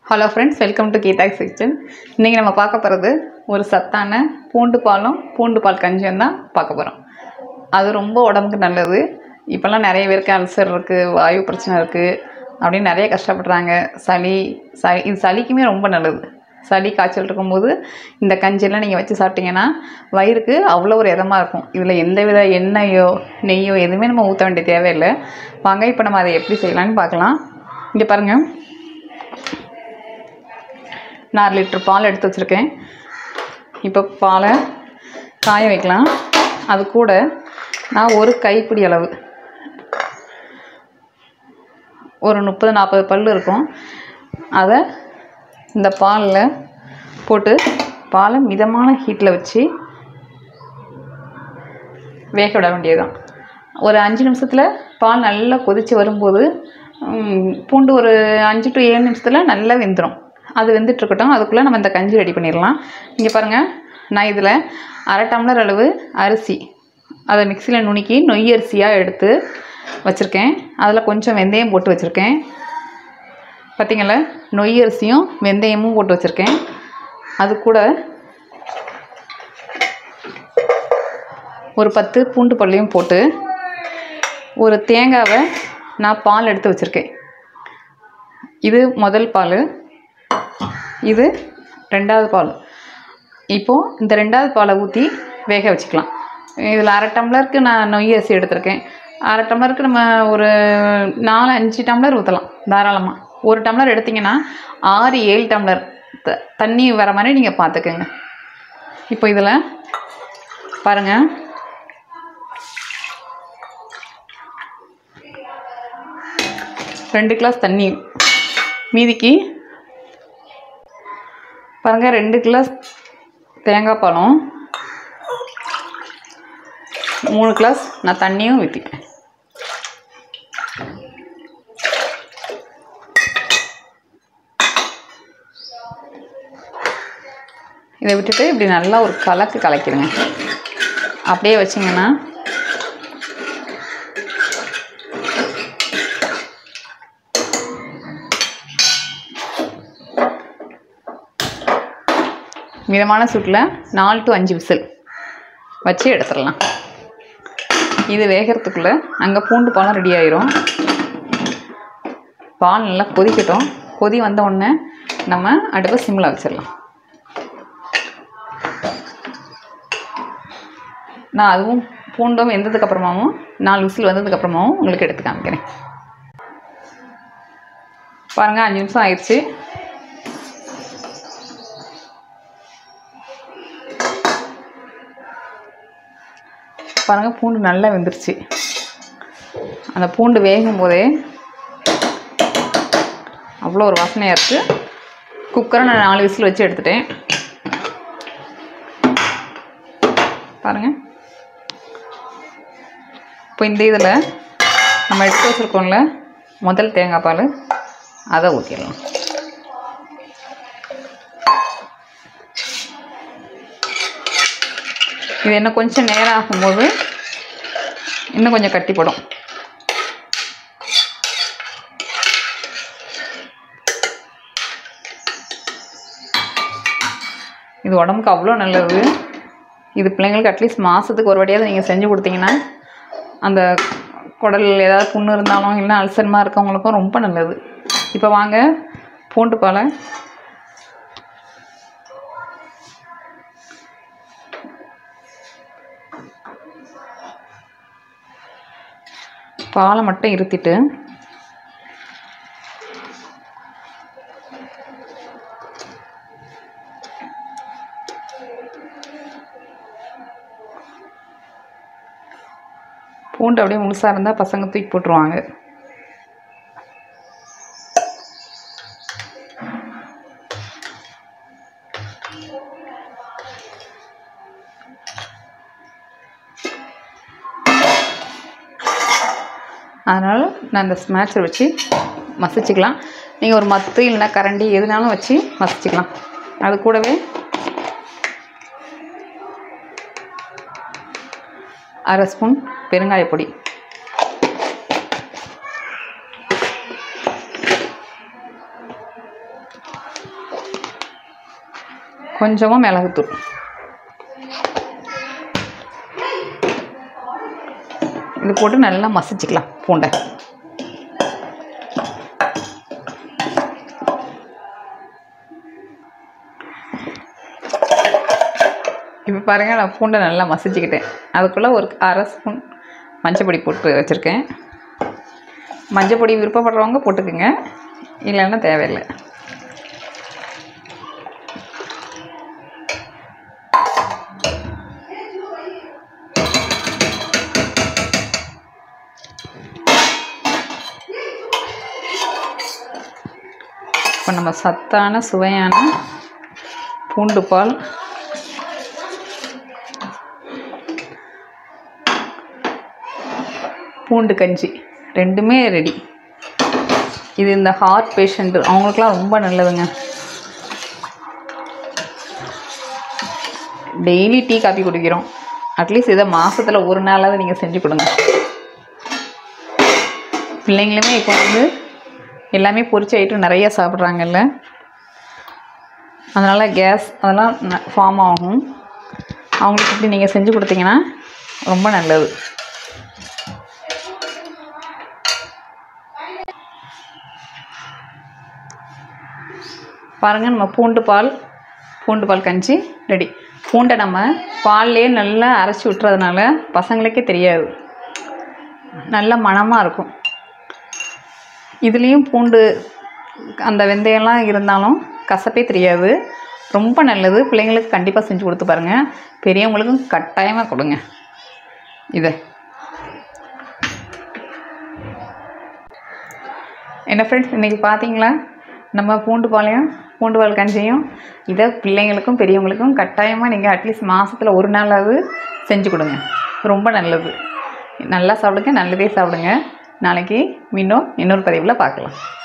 hello friends welcome to கீதாக் section இன்றைக்கி நம்ம பார்க்க போகிறது ஒரு சத்தான பூண்டு பாலும் பூண்டு பால் கஞ்சியும் தான் பார்க்க போகிறோம் அது ரொம்ப உடம்புக்கு நல்லது இப்போல்லாம் நிறைய பேருக்கு அல்சர் இருக்குது வாயு பிரச்சனை இருக்குது அப்படின்னு நிறைய கஷ்டப்படுறாங்க சளி சளி இது சளிக்குமே ரொம்ப நல்லது சளி காய்ச்சல் இருக்கும்போது இந்த கஞ்சியெல்லாம் நீங்கள் வச்சு சாப்பிட்டீங்கன்னா வயிறுக்கு அவ்வளோ ஒரு இதமாக இருக்கும் இதில் எந்த வித எண்ணெயோ நெய்யோ எதுவுமே நம்ம ஊற்ற வேண்டிய தேவையில்லை வாங்க இப்போ நம்ம அதை எப்படி செய்யலான்னு பார்க்கலாம் இங்கே பாருங்கள் நாலு லிட்டர் பால் எடுத்து வச்சுருக்கேன் இப்போ பாலை காய வைக்கலாம் அது கூட நான் ஒரு கைப்பிடி அளவு ஒரு முப்பது நாற்பது பல் இருக்கும் அதை இந்த பாலில் போட்டு பாலை மிதமான ஹீட்டில் வச்சு வேக விட வேண்டியதுதான் ஒரு அஞ்சு நிமிஷத்தில் பால் நல்லா கொதித்து வரும்போது ம், பூண்டு ஒரு அஞ்சு டு ஏழு நிமிஷத்தில் நல்லா வெந்துடும் அது வெந்துட்டுருக்கட்டும் அதுக்குள்ளே நம்ம இந்த கஞ்சி ரெடி பண்ணிடலாம் இங்கே பாருங்கள் நான் இதில் அரை டம்ளர் அளவு அரிசி அதை மிக்சியில் நுணுக்கி நொய் அரிசியாக எடுத்து வச்சுருக்கேன் அதில் கொஞ்சம் வெந்தயம் போட்டு வச்சுருக்கேன் பார்த்தீங்களா நொய் அரிசியும் வெந்தயமும் போட்டு வச்சுருக்கேன் அது கூட ஒரு பத்து பூண்டு பல்லையும் போட்டு ஒரு தேங்காவை நான் பால் எடுத்து வச்சுருக்கேன் இது முதல் பால் இது ரெண்டாவது பால் இப்போது இந்த ரெண்டாவது பாலை ஊற்றி வேக வச்சுக்கலாம் இதில் அரை டம்ளருக்கு நான் நொய் அரிசி எடுத்திருக்கேன் அரை டம்ளருக்கு நம்ம ஒரு நாலு அஞ்சு டம்ளர் ஊற்றலாம் தாராளமாக ஒரு டம்ளர் எடுத்திங்கன்னா ஆறு ஏழு டம்ளர் த தண்ணி வர மாதிரி நீங்கள் பார்த்துக்கோங்க இப்போ இதில் பாருங்கள் ரெண்டு கிளாஸ் தண்ணி மீதிக்கு பாருங்கள் ரெண்டு கிளாஸ் தேங்காய் பழம் மூணு கிளாஸ் நான் தண்ணியும் ஊற்றிப்பேன் இதை விட்டுட்டு இப்படி நல்லா ஒரு கலக்கு கலக்கிடுங்க அப்படியே வச்சிங்கன்னா மிதமான சூட்டில் நாலு டு அஞ்சு விசில் வச்சு எடுத்துடலாம் இது வேகிறதுக்குள்ளே அங்கே பூண்டு பாலம் ரெடி ஆயிரும் பால் நல்லா கொதிக்கட்டும் கொதி வந்த உடனே நம்ம அடுப்பை சிம்மில் வச்சிடலாம் நான் அதுவும் பூண்டும் வெந்ததுக்கு அப்புறமாவும் நாலு விசில் வந்ததுக்கு அப்புறமாவும் உங்களுக்கு எடுத்து காமிக்கிறேன் பாருங்கள் அஞ்சு நிமிஷம் ஆயிடுச்சு பாருங்கள் பூண்டு நல்லா வெந்துருச்சு அந்த பூண்டு வேகும் போதே அவ்வளோ ஒரு வாசனையாக இருக்குது குக்கரை நான் நாலு விசில் வச்சு எடுத்துட்டேன் பாருங்கள் இப்போ இந்த இதில் நம்ம எடுத்து வச்சுருக்கோம்ல முதல் தேங்காய் பால் அதை ஊற்றிடலாம் இது இன்னும் கொஞ்சம் நேரம் ஆகும்போது இன்னும் கொஞ்சம் கட்டிப்படும் இது உடம்புக்கு அவ்வளோ நல்லது இது பிள்ளைங்களுக்கு அட்லீஸ்ட் மாதத்துக்கு ஒரு வாட்டியாவது நீங்கள் செஞ்சு கொடுத்தீங்கன்னா அந்த குடல் ஏதாவது புண்ணு இருந்தாலும் இல்லை அல்சர்மா இருக்கவங்களுக்கும் ரொம்ப நல்லது இப்போ வாங்க பூண்டு பாலை பாலை மட்டும் இருத்திட்டு பூண்டு அப்படியே முழுசாக இருந்தால் பசங்க தூக்கி போட்டுருவாங்க அதனால் நான் இந்த ஸ்மேட்சர் வச்சு மசிச்சுக்கலாம் நீங்கள் ஒரு மத்து இல்லைன்னா கரண்டி எதுனாலும் வச்சு மசிச்சுக்கலாம் அது கூடவே அரை ஸ்பூன் பெருங்காய பொடி கொஞ்சமாக மிளகுத்தூள் இது போட்டு நல்லா மசிச்சுக்கலாம் பூண்டை இப்போ பாருங்கள் நான் பூண்டை நல்லா மசிச்சுக்கிட்டேன் அதுக்குள்ளே ஒரு அரை ஸ்பூன் மஞ்சப்பொடி போட்டு வச்சுருக்கேன் மஞ்சப்பொடி விருப்பப்படுறவங்க போட்டுக்குங்க இல்லைன்னா தேவையில்லை இப்போ நம்ம சத்தான சுவையான பூண்டு பால் பூண்டு கஞ்சி ரெண்டுமே ரெடி இது இந்த ஹார்ட் பேஷண்ட் அவங்களுக்குலாம் ரொம்ப நல்லதுங்க டெய்லி டீ காபி குடிக்கிறோம் அட்லீஸ்ட் இதை மாதத்தில் ஒரு நாளாவது நீங்கள் செஞ்சு கொடுங்க பிள்ளைங்களுமே இப்போ வந்து எல்லாமே பொரிச்ச ஐட்டம் நிறைய சாப்பிட்றாங்கல்ல அதனால் கேஸ் அதெல்லாம் ஃபார்ம் ஆகும் அவங்களுக்கு இப்படி நீங்கள் செஞ்சு கொடுத்தீங்கன்னா ரொம்ப நல்லது பாருங்கள் நம்ம பூண்டு பால் பூண்டு பால் கஞ்சி ரெடி பூண்டை நம்ம பால்லே நல்லா அரைச்சி விட்டுறதுனால பசங்களுக்கே தெரியாது நல்ல மணமாக இருக்கும் இதுலேயும் பூண்டு அந்த வெந்தயம்லாம் இருந்தாலும் கசப்பே தெரியாது ரொம்ப நல்லது பிள்ளைங்களுக்கு கண்டிப்பாக செஞ்சு கொடுத்து பாருங்கள் பெரியவங்களுக்கும் கட்டாயமாக கொடுங்க இதை என்ன ஃப்ரெண்ட்ஸ் இன்றைக்கி பார்த்தீங்களா நம்ம பூண்டு பாலையும் பூண்டு பால் கஞ்சியும் இதை பிள்ளைங்களுக்கும் பெரியவங்களுக்கும் கட்டாயமாக நீங்கள் அட்லீஸ்ட் மாதத்தில் ஒரு நாளாவது செஞ்சு கொடுங்க ரொம்ப நல்லது நல்லா சாப்பிடுங்க நல்லதே சாப்பிடுங்க நாளைக்கு மீண்டும் இன்னொரு பதிவில் பார்க்கலாம்